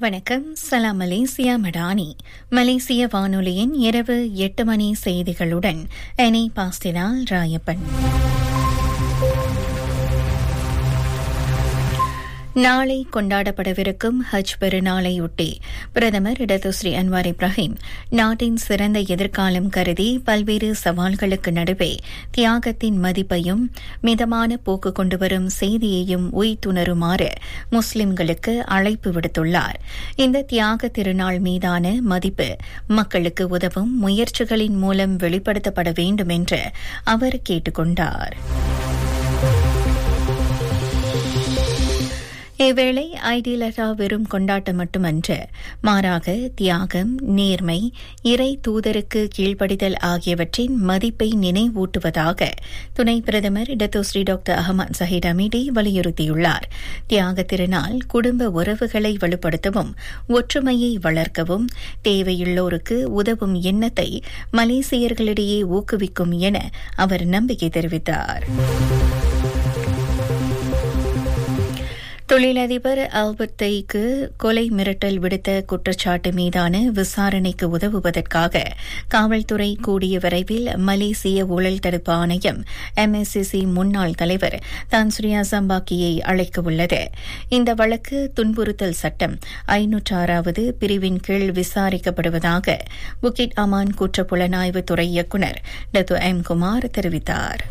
வணக்கம் சலாம் மலேசியா மடானி மலேசிய வானொலியின் இரவு எட்டு மணி செய்திகளுடன் எனி பாஸ்டினால் ராயப்பன் நாளை கொண்டாடப்படவிருக்கும் ஹஜ் பெருநாளையொட்டி பிரதமர் இடதுஸ்ரீ அன்வார் இப்ராஹிம் நாட்டின் சிறந்த எதிர்காலம் கருதி பல்வேறு சவால்களுக்கு நடுவே தியாகத்தின் மதிப்பையும் மிதமான போக்கு கொண்டுவரும் செய்தியையும் உய்த்துணருமாறு முஸ்லிம்களுக்கு அழைப்பு விடுத்துள்ளார் இந்த தியாக திருநாள் மீதான மதிப்பு மக்களுக்கு உதவும் முயற்சிகளின் மூலம் வெளிப்படுத்தப்பட வேண்டும் என்று அவர் கேட்டுக் கொண்டார் இவ்வேளை ஐடிலரா வெறும் கொண்டாட்டம் மட்டுமன்று மாறாக தியாகம் நேர்மை இறை தூதருக்கு கீழ்ப்படிதல் ஆகியவற்றின் மதிப்பை நினைவூட்டுவதாக துணை பிரதமர் Datuk Seri doctor Ahmad Zahid Hamidi வலியுறுத்தியுள்ளார் தியாக திருநாள் குடும்ப உறவுகளை வலுப்படுத்தவும் ஒற்றுமையை வளர்க்கவும் தேவையுள்ளோருக்கு உதவும் எண்ணத்தை மலேசியர்களிடையே ஊக்குவிக்கும் என அவர் நம்பிக்கை தெரிவித்தார் தொழிலதிபர் ஆல்பர்டைக்கு கொலை மிரட்டல் விடுத்த குற்றச்சாட்டு மீதான விசாரணைக்கு உதவுவதற்காக காவல்துறை கூடிய விரைவில் மலேசிய ஊழல் தடுப்பு ஆணையம் எம்எஸ்சிசி முன்னாள் தலைவர் தான்ஸ்ரியா சம்பாக்கியை அழைக்க உள்ளது இந்த வழக்கு துன்புறுத்தல் சட்டம் ஐநூற்று ஆறாவது பிரிவின் கீழ் விசாரிக்கப்படுவதாக புக்கிட் அமான் குற்ற புலனாய்வு துறை இயக்குநர் டத்து எம் குமார் தெரிவித்தார்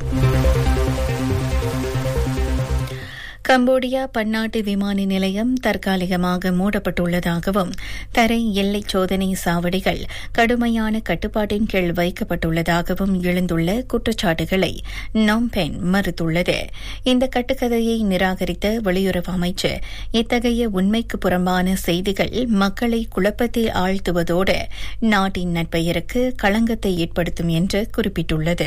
கம்போடியா பன்னாட்டு விமான நிலையம் தற்காலிகமாக மூடப்பட்டுள்ளதாகவும் தரை எல்லை சோதனை சாவடிகள் கடுமையான கட்டுப்பாட்டின் கீழ் வைக்கப்பட்டுள்ளதாகவும் எழுந்துள்ள குற்றச்சாட்டுகளை நோம்பென் மறுத்துள்ளது இந்த கட்டுக்கதையை நிராகரித்த வெளியுறவு அமைச்சர் இத்தகைய உண்மைக்கு புறம்பான செய்திகள் மக்களை குழப்பத்தில் ஆழ்த்துவதோடு நாட்டின் நட்பெயருக்கு களங்கத்தை ஏற்படுத்தும் என்று குறிப்பிட்டுள்ளது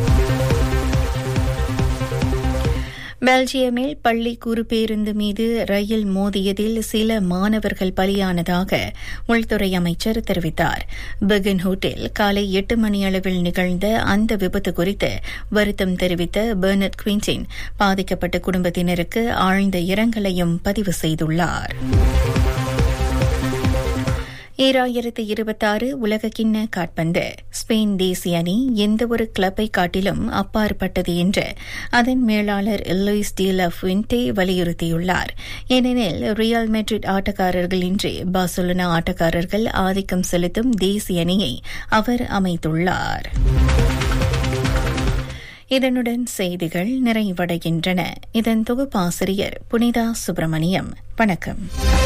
பெல்ஜியமில் பள்ளி குறுபேருந்து மீது ரயில் மோதியதில் சில மாணவர்கள் பலியானதாக உள்துறை அமைச்சர் தெரிவித்தார் பெகன் ஹோட்டல் காலை எட்டு மணியளவில் நிகழ்ந்த அந்த விபத்து குறித்து வருத்தம் தெரிவித்த பெர்னட் குவின்சின் பாதிக்கப்பட்ட குடும்பத்தினருக்கு ஆழ்ந்த இரங்கலையும் பதிவு செய்துள்ளார் ஈராயிரத்து இருபத்தாறு உலகக்கிண்ண காட்பந்து ஸ்பெயின் தேசிய அணி எந்தவொரு கிளப்பை காட்டிலும் அப்பாற்பட்டது என்று அதன் மேலாளர் லூயிஸ் டி லஃபின்டே வலியுறுத்தியுள்ளார் ஏனெனில் ரியல் மெட்ரிட் ஆட்டக்காரர்களின்றி பார்சலோனா ஆட்டக்காரர்கள் ஆதிக்கம் செலுத்தும் தேசிய அணியை அவர் அமைத்துள்ளார் இதனுடன் செய்திகள் நிறைவடைகின்றன இதன் தொகுப்பாசிரியர் புனிதா சுப்பிரமணியம் வணக்கம்